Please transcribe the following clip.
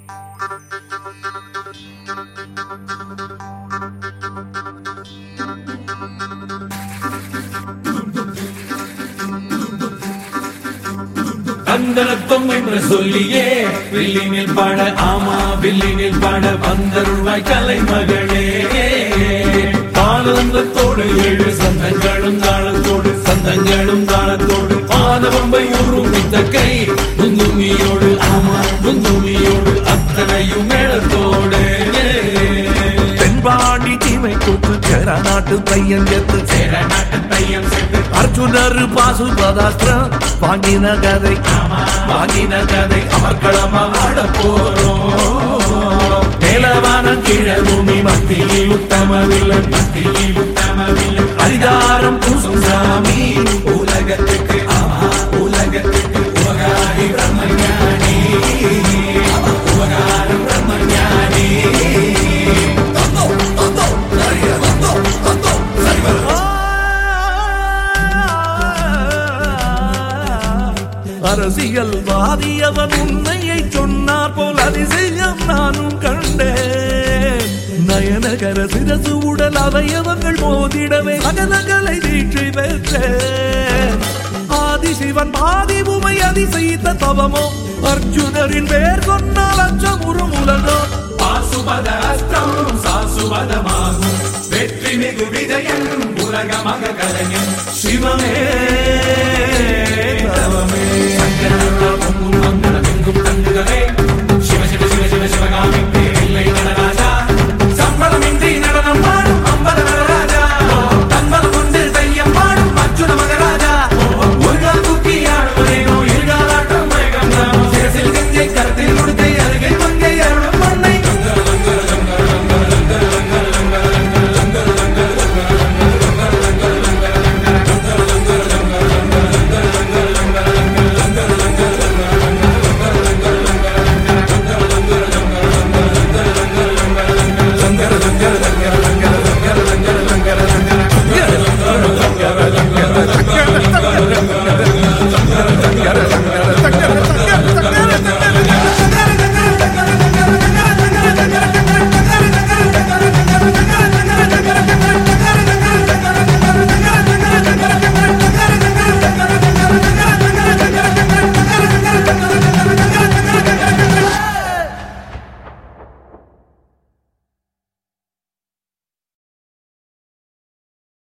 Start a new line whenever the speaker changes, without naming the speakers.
கந்தனத்தம் என்று சொல்லியே வில்லினில் பாட ஆமா வில்லினில் பாட வந்தருள்வாய் கலைமகளே தாளந்தத்தோடு ஏழு சந்தங்களும் தாளத்தோடு சந்தங்களும் தாளத்தோடு மாதவம்பை உருமித்த கை குந்துமியோடு ஆமா குந்துமியோடு அத்தனையும் மேளத்தோடு
தென்பாண்டி தீமை கூத்து சேர நாட்டு பையன் எத்து
சேர நாட்டு பையன் சென்று
அர்ஜுனர் பாசுபதாஸ்திரம் வாங்கின கதை
வாங்கின கதை அமர்க்களமா ஆட போறோம் மேலவானம் கீழ பூமி மத்தியில் உத்தமவில்லன் மத்தியில் உத்தமவில்லன் அதிகாரம் பூசும் சாமி உலகத்துக்கு ஆமா உலகத்துக்கு உபகாரி பிரம்மஞானி உபகாரம் பிரம்மஞானி
அரசியல் வாதியவன் உண்மையை சொன்னார் போல் அதிசயம் நானும் கண்டேன் நயனகர சிரசு உடல் அவயவங்கள் மோதிடவே அகலகலை வீழ்ச்சி பெற்றேன் ஆதிசிவன் பாதி உமை அதிசயித்த தவமோ அர்ஜுனரின் பேர் கொன்னால் அச்சமுறும் உலகம்
பாசுபத அஸ்திரம் சாசுபதமாகும் வெற்றி மிகு விஜயன் உலகமக கலைஞன்
சிவமே